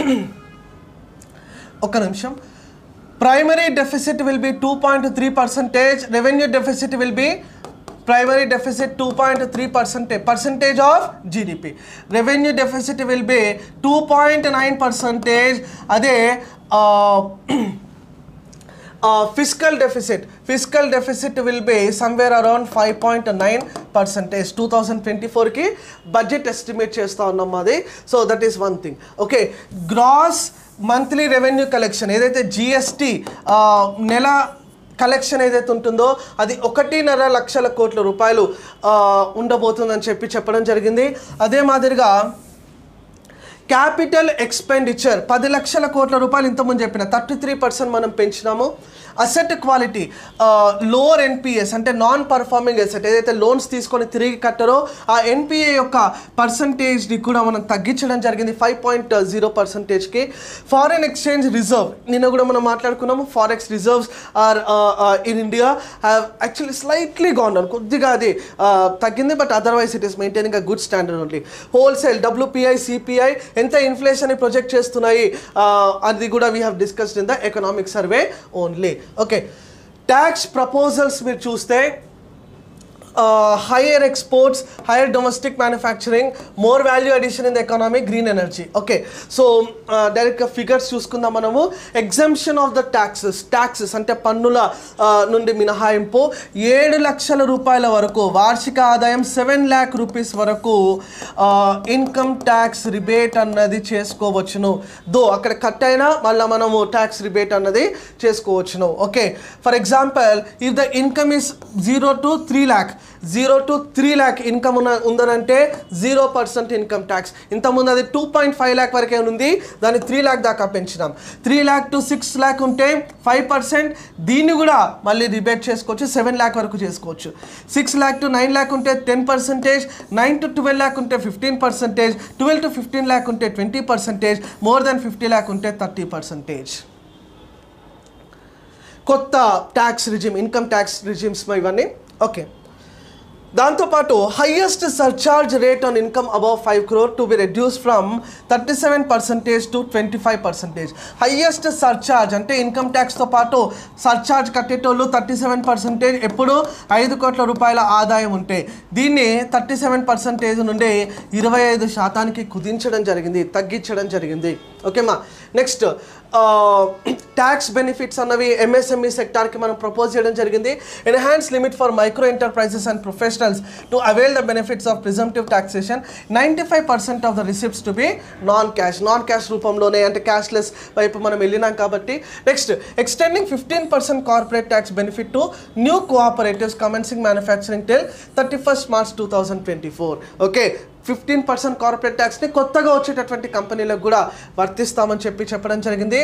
ఒక్క నిమిషం primary deficit will be two point three percentage revenue deficit will be primary deficit two point three percentage percentage of GDP revenue deficit will be two point nine percentage అదే physical deficit physical deficit will be somewhere around five point nine percentage two thousand twenty ఫోర్కి budget estimate చేస్తూ ఉన్నాం అది so that is one thing okay gross monthly revenue collection ఏదైతే GST నెల collection ఏదైతే ఉంటుందో అది ఒకటిన్నర లక్షల కోట్ల రూపాయలు ఆ, ఉండబోతుందని చెప్పి చెప్పడం జరిగింది అదే మాదిరిగా క్యాపిటల్ ఎక్స్పెండిచర్ పది లక్షల కోట్ల రూపాయలు ఇంతకుముందు చెప్పిన థర్టీ త్రీ పర్సెంట్ మనం పెంచినాము అసెట్ క్వాలిటీ లోవర్ ఎన్పిఎస్ అంటే నాన్ పర్ఫార్మింగ్ అసెట్ ఏదైతే లోన్స్ తీసుకొని తిరిగి కట్టారో ఆ ఎన్పిఏ యొక్క పర్సంటేజ్ని కూడా మనం తగ్గించడం జరిగింది ఫైవ్ పాయింట్ జీరో పర్సంటేజ్కి ఫారెన్ ఎక్స్చేంజ్ రిజర్వ్ నిన్న కూడా మనం మాట్లాడుకున్నాము forex reserves are in India have actually slightly gone down కొద్దిగా అది uh, తగ్గింది but otherwise it is maintaining a good standard only wholesale WPI CPI ఎంత ఇన్ఫ్లేషన్ ప్రొజెక్ట్ చేస్తున్నాయి uh, అది కూడా we have discussed in the economic survey only okay tax proposals మీరు చూస్తే higher exports higher domestic manufacturing more value addition in the economy green energy okay so డైరెక్ట్గా figures చూసుకుందాం మనము exemption of the taxes taxes అంటే పన్నుల uh, నుండి మినహాయింపు ఏడు లక్షల రూపాయల వరకు వార్షిక ఆదాయం సెవెన్ ల్యాక్ రూపీస్ వరకు ఇన్కమ్ ట్యాక్స్ రిబేట్ అన్నది చేసుకోవచ్చును దో అక్కడ కట్ అయినా మళ్ళీ మనము ట్యాక్స్ రిబేట్ అన్నది చేసుకోవచ్చును okay for example if the income is zero to three lakh zero to three lakh income ఉన్న ఉందనంటే జీరో పర్సెంట్ ఇన్కమ్ ట్యాక్స్ ఇంతకుముందు అది టూ పాయింట్ ఫైవ్ ల్యాక్ వరకే ఉంది దాన్ని త్రీ ల్యాక్ దాకా పెంచినాం three lakh to six lakh ఉంటే ఫైవ్ పర్సెంట్ దీన్ని కూడా మళ్ళీ రిబేట్ చేసుకోవచ్చు సెవెన్ ల్యాక్ వరకు చేసుకోవచ్చు six lakh to nine lakh ఉంటే ten percentage nine to twelve lakh ఉంటే fifteen percentage twelve to fifteen lakh ఉంటే twenty percentage more than fifty lakh ఉంటే థర్టీ పర్సెంటేజ్ కొత్త tax regime income tax regimes ఇవన్నీ ఓకే దాంతోపాటు highest surcharge rate on income above five crore to be reduce from thirty seven percentage to twenty five percentage highest surcharge అంటే income ట్యాక్స్తో పాటు surcharge కట్టేటోళ్ళు thirty seven percentage ఎప్పుడు ఐదు కోట్ల రూపాయల ఆదాయం ఉంటే దీన్ని థర్టీ సెవెన్ పర్సెంటేజ్ నుండి ఇరవై ఐదు శాతానికి కుదించడం జరిగింది తగ్గించడం జరిగింది ఓకేమా నెక్స్ట్ ట్యాక్స్ బెనిఫిట్స్ అన్నవి ఎంఎస్ఎంఈ సెక్టార్కి మనం ప్రపోజ్ చేయడం జరిగింది enhance limit for micro enterprises and professionals to avail the benefits of presumptive taxation ninety five percent of the receipts to be non cash non cash రూపంలోనే అంటే cashless వైపు మనం వెళ్ళినాం కాబట్టి next extending fifteen percent corporate tax benefit to new cooperatives commencing manufacturing till thirty first March two thousand twenty four okay fifteen percent corporate ట్యాక్స్ని కొత్తగా వచ్చేటటువంటి కంపెనీలకు కూడా వర్తిస్తామని చెప్పి చెప్పడం జరిగింది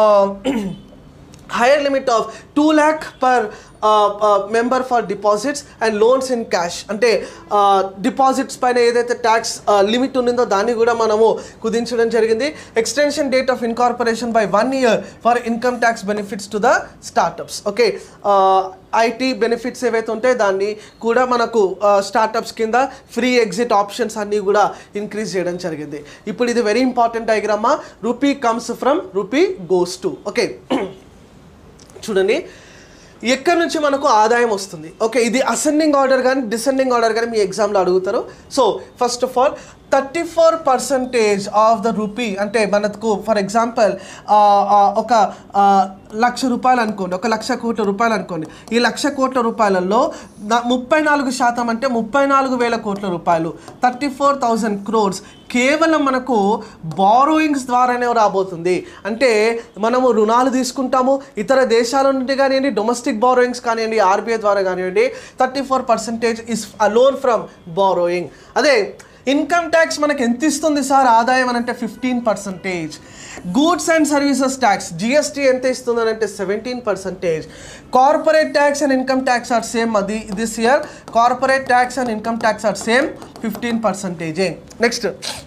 higher limit of two lakh per member for deposits and loans in cash అంటే డిపాజిట్స్ పైన ఏదైతే ట్యాక్స్ లిమిట్ ఉండిందో దాన్ని కూడా మనము కుదించడం జరిగింది extension date of incorporation by one year for income tax benefits to the startups okay IT benefits ఏవైతే ఉంటాయో దాన్ని కూడా మనకు స్టార్టప్స్ కింద ఫ్రీ ఎగ్జిట్ ఆప్షన్స్ అన్నీ కూడా ఇంక్రీజ్ చేయడం జరిగింది ఇప్పుడు ఇది వెరీ ఇంపార్టెంట్ డయాగ్రామా rupee comes from rupee goes to okay చూడండి ఎక్కడి నుంచి మనకు ఆదాయం వస్తుంది ఓకే ఇది అసెండింగ్ ఆర్డర్ కానీ డిసెండింగ్ ఆర్డర్ కానీ మీ ఎగ్జామ్లో అడుగుతారు so first of all thirty four percentage of the rupee అంటే మనకు ఫర్ ఎగ్జాంపుల్ ఒక ఆ, లక్ష రూపాయలు అనుకోండి ఒక లక్ష కోట్ల రూపాయలు అనుకోండి ఈ లక్ష కోట్ల రూపాయలలో నా- ముప్పై నాలుగు శాతం అంటే ముప్పై నాలుగు వేల కోట్ల రూపాయలు థర్టీ ఫోర్ థౌజండ్ క్రోర్స్ కేవలం మనకు బారోయింగ్స్ ద్వారానే రాబోతుంది అంటే మనము రుణాలు తీసుకుంటాము ఇతర దేశాల నుండి కానివ్వండి డొమెస్టిక్ బారోయింగ్స్ కానివ్వండి ఆర్బీఐ ద్వారా కానివ్వండి thirty four percentage is alone from borrowing అదే ఇన్కమ్ ట్యాక్స్ మనకి ఎంత ఇస్తుంది సార్ ఆదాయం అని అంటే fifteen percentage goods and services tax GST ఎంత ఇస్తుంది అని అంటే seventeen percentage corporate tax and income tax are same అది this year corporate tax and income tax are same fifteen పర్సెంటేజే next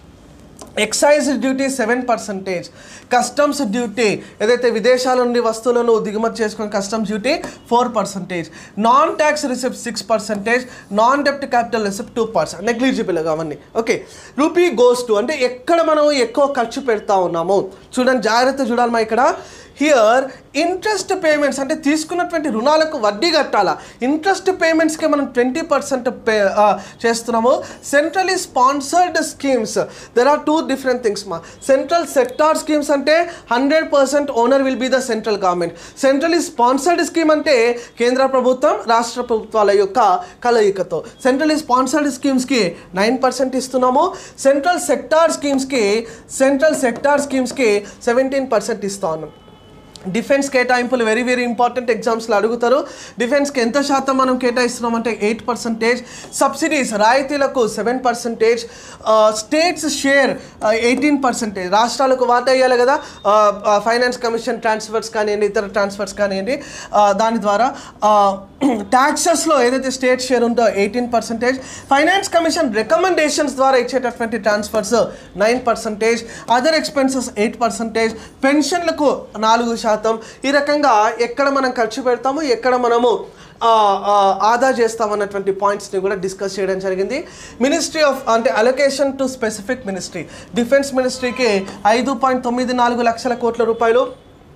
excise duty seven percentage customs duty ఏదైతే విదేశాల నుండి వస్తువులను దిగుమతి చేసుకునే customs duty four percentage non tax receipt six percentage non డెప్ట్ capital receipt two percent negligible అవన్నీ okay rupee goes to అంటే ఎక్కడ మనం ఎక్కువ ఖర్చు పెడతా ఉన్నాము చూడండి జాగ్రత్త చూడాలి మా ఇక్కడ హియర్ ఇంట్రెస్ట్ పేమెంట్స్ అంటే తీసుకున్నటువంటి రుణాలకు వడ్డీ కట్టాలా ఇంట్రెస్ట్ పేమెంట్స్కి మనం ట్వంటీ పర్సెంట్ పే చేస్తున్నాము centrally sponsored schemes there are two different things మా సెంట్రల్ సెక్టార్ స్కీమ్స్ అంటే hundred percent owner will be the central government centrally sponsored scheme అంటే కేంద్ర ప్రభుత్వం రాష్ట్ర ప్రభుత్వాల యొక్క కలయికతో సెంట్రలీ స్పాన్సర్డ్ స్కీమ్స్కి నైన్ పర్సెంట్ ఇస్తున్నాము సెంట్రల్ సెక్టార్ స్కీమ్స్కి సెంట్రల్ సెక్టార్ స్కీమ్స్కి సెవెంటీన్ పర్సెంట్ ఇస్తా ఉన్నాం డిఫెన్స్ కేటాయింపులు వెరీ వెరీ ఇంపార్టెంట్ ఎగ్జామ్స్లో అడుగుతారు డిఫెన్స్కి ఎంత శాతం మనం కేటాయిస్తున్నాం అంటే ఎయిట్ పర్సెంటేజ్ సబ్సిడీస్ రాయితీలకు seven percentage states share eighteen percentage రాష్ట్రాలకు వాటా ఇవ్వాలి కదా ఫైనాన్స్ కమిషన్ ట్రాన్స్ఫర్స్ కానివ్వండి ఇతర ట్రాన్స్ఫర్స్ కానివ్వండి ఆ, దాని ద్వారా ట్యాక్సెస్లో ఏదైతే స్టేట్ షేర్ ఉందో eighteen percentage finance commission recommendations ద్వారా ఇచ్చేటటువంటి transfers nine percentage other expenses eight percentage పెన్షన్లకు నాలుగు శాతం ఈ రకంగా ఎక్కడ మనం ఖర్చు పెడతాము ఎక్కడ మనము ఆ, ఆ, ఆదా చేస్తామన్నటువంటి పాయింట్స్ని కూడా డిస్కస్ చేయడం జరిగింది మినిస్ట్రీ ఆఫ్ అంటే allocation to specific ministry defence మినిస్ట్రీకి ఐదు పాయింట్ తొమ్మిది నాలుగు లక్షల కోట్ల రూపాయలు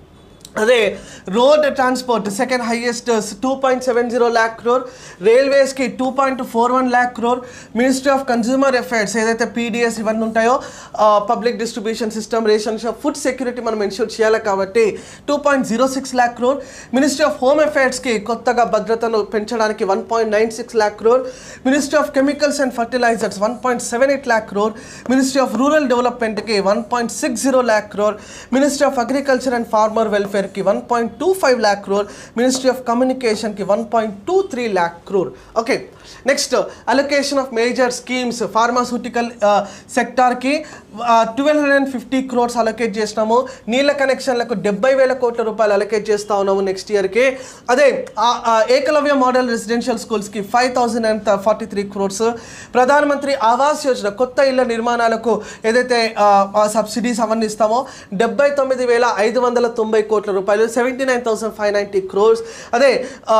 అదే road transport second highest two point seven zero lakh crore రైల్వేస్కి two point four one lakh crore ministry of consumer affairs ఏదైతే పీడిఎస్ ఇవన్నీ ఉంటాయో public distribution system ration shop food security మనం ఎన్షూర్ చేయాలి కాబట్టి two point zero six lakh crore ministry of home అఫైర్స్కి కొత్తగా భద్రతను పెంచడానికి one point nine six lakh crore ministry of chemicals and fertilisers one point seven eight lakh crore ministry of rural డెవలప్మెంట్కి one point six zero lakh crore ministry of agriculture and farmer వెల్ఫేర్కి one point two five lakh crore ministry of కమ్యూనికేషన్కి one point two three lakh crore okay next allocation of major schemes pharmaceutical సెక్టార్కి twelve hundred and fifty crores allocate చేసినాము నీళ్ళ కనెక్షన్లకు డెబ్బై వేల కోట్ల రూపాయలు allocate చేస్తా ఉన్నాము నెక్స్ట్ ఇయర్కి అదే ఆ, ఆ, ఏకలవ్య మోడల్ రెసిడెన్షియల్ స్కూల్స్కి five thousand and forty three crores ప్రధానమంత్రి ఆవాస్ యోజన కొత్త ఇళ్ల నిర్మాణాలకు ఏదైతే సబ్సిడీస్ అవన్నీ ఇస్తామో డెబ్బై తొమ్మిది వేల ఐదు వందల తొంభై కోట్ల రూపాయలు seventy nine thousand five ninety crores అదే ఆ,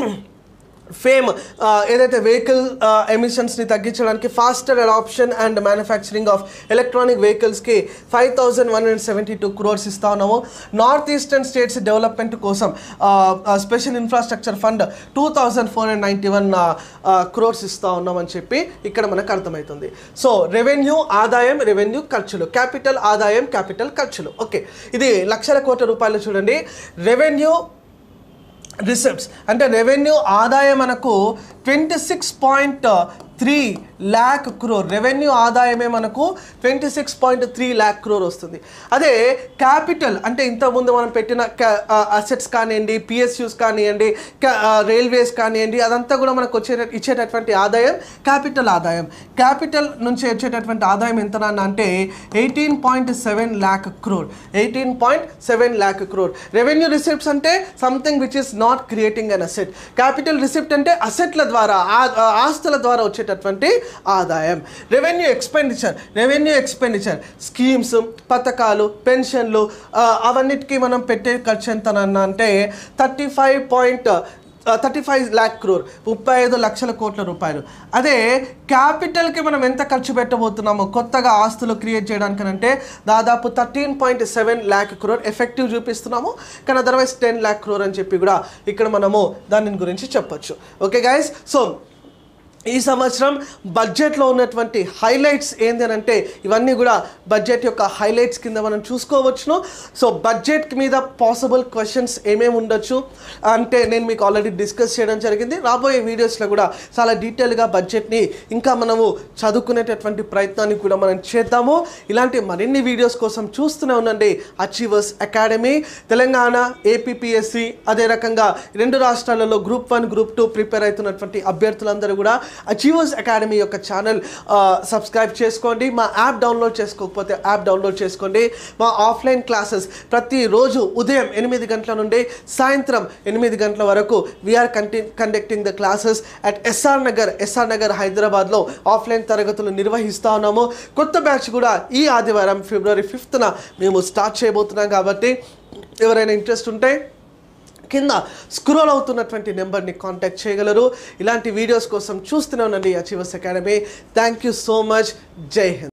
ఫేమ్ ఏదైతే వెహికల్ ఎమిషన్స్ని తగ్గించడానికి faster adoption and manufacturing of electronic వెహికల్స్కి five thousand one hundred seventy two crores ఇస్తా ఉన్నాము నార్త్ ఈస్టర్న్ స్టేట్స్ డెవలప్మెంట్ కోసం special infrastructure fund two thousand four hundred ninety one crores ఇస్తా ఉన్నామని చెప్పి ఇక్కడ మనకు అర్థమవుతుంది సో రెవెన్యూ ఆదాయం రెవెన్యూ ఖర్చులు క్యాపిటల్ ఆదాయం క్యాపిటల్ ఖర్చులు ఓకే ఇది లక్షల కోట్ల రూపాయలు చూడండి రెవెన్యూ రిసిప్ట్స్ అంటే రెవెన్యూ ఆదాయం మనకు twenty six point three lakh crore revenue ఆదాయమే మనకు twenty six point three lakh crore వస్తుంది అదే క్యాపిటల్ అంటే ఇంతకుముందు మనం పెట్టిన అసెట్స్ కానివ్వండి పిఎస్యూస్ కానివ్వండి రైల్వేస్ కానివ్వండి అదంతా కూడా మనకు వచ్చే ఇచ్చేటటువంటి ఆదాయం క్యాపిటల్ ఆదాయం క్యాపిటల్ నుంచి వచ్చేటటువంటి ఆదాయం ఎంత నాన్న అంటే eighteen point seven lakh crore eighteen point seven lakh crore revenue receipts అంటే something which is not creating an asset capital receipt అంటే అసెట్ల ద్వారా ఆ- ఆ ఆస్తుల ద్వారా వచ్చేటటువంటి ఆదాయం revenue expenditure revenue expenditure schemes పథకాలు పెన్షన్లు ఆ, అవన్నిటికీ మనం పెట్టే ఖర్చు ఎంతనన్నా అంటే thirty five point thirty five lakh crore ముప్పై ఐదు లక్షల కోట్ల రూపాయలు అదే క్యాపిటల్కి మనం ఎంత ఖర్చు పెట్టబోతున్నామో కొత్తగా ఆస్తులు క్రియేట్ చేయడానికి అంటే దాదాపు thirteen point seven lakh crore effective చూపిస్తున్నాము కానీ అదర్వైజ్ టెన్ ల్యాక్ క్రోర్ అని చెప్పి కూడా ఇక్కడ మనము దాని గురించి చెప్పొచ్చు ఓకే గైస్ సో ఈ సంవత్సరం బడ్జెట్లో ఉన్నటువంటి హైలైట్స్ ఏంటి అని అంటే ఇవన్నీ కూడా బడ్జెట్ యొక్క హైలైట్స్ కింద మనం చూసుకోవచ్చును సో బడ్జెట్ మీద పాసిబుల్ క్వశ్చన్స్ ఏమేమి ఉండొచ్చు అంటే నేను మీకు ఆల్రెడీ డిస్కస్ చేయడం జరిగింది రాబోయే వీడియోస్లో కూడా చాలా డీటెయిల్గా బడ్జెట్ని ఇంకా మనము చదువుకునేటటువంటి ప్రయత్నాన్ని కూడా మనం చేద్దాము ఇలాంటి మరిన్ని వీడియోస్ కోసం చూస్తూనే ఉండండి అచీవర్స్ అకాడమీ తెలంగాణ ఏపీపీఎస్సి అదే రకంగా రెండు రాష్ట్రాలలో group one group two prepare అవుతున్నటువంటి అభ్యర్థులందరూ కూడా అచీవర్స్ అకాడమీ యొక్క ఛానల్ సబ్స్క్రైబ్ చేసుకోండి మా యాప్ డౌన్లోడ్ చేసుకోకపోతే యాప్ డౌన్లోడ్ చేసుకోండి మా ఆఫ్లైన్ క్లాసెస్ ప్రతిరోజు ఉదయం ఎనిమిది గంటల నుండి సాయంత్రం ఎనిమిది గంటల వరకు వీఆర్ కంటి conducting the classes at SR Nagar SR Nagar హైదరాబాద్లో ఆఫ్లైన్ తరగతులు నిర్వహిస్తూ ఉన్నాము కొత్త బ్యాచ్ కూడా ఈ ఆదివారం ఫిబ్రవరి ఫిఫ్త్న మేము స్టార్ట్ చేయబోతున్నాం కాబట్టి ఎవరైనా ఇంట్రెస్ట్ ఉంటే కింద స్క్రోల్ అవుతున్నటువంటి నెంబర్ని కాంటాక్ట్ చేయగలరు ఇలాంటి వీడియోస్ కోసం చూస్తూనే ఉండండి achievers academy thank you so much జై హింద్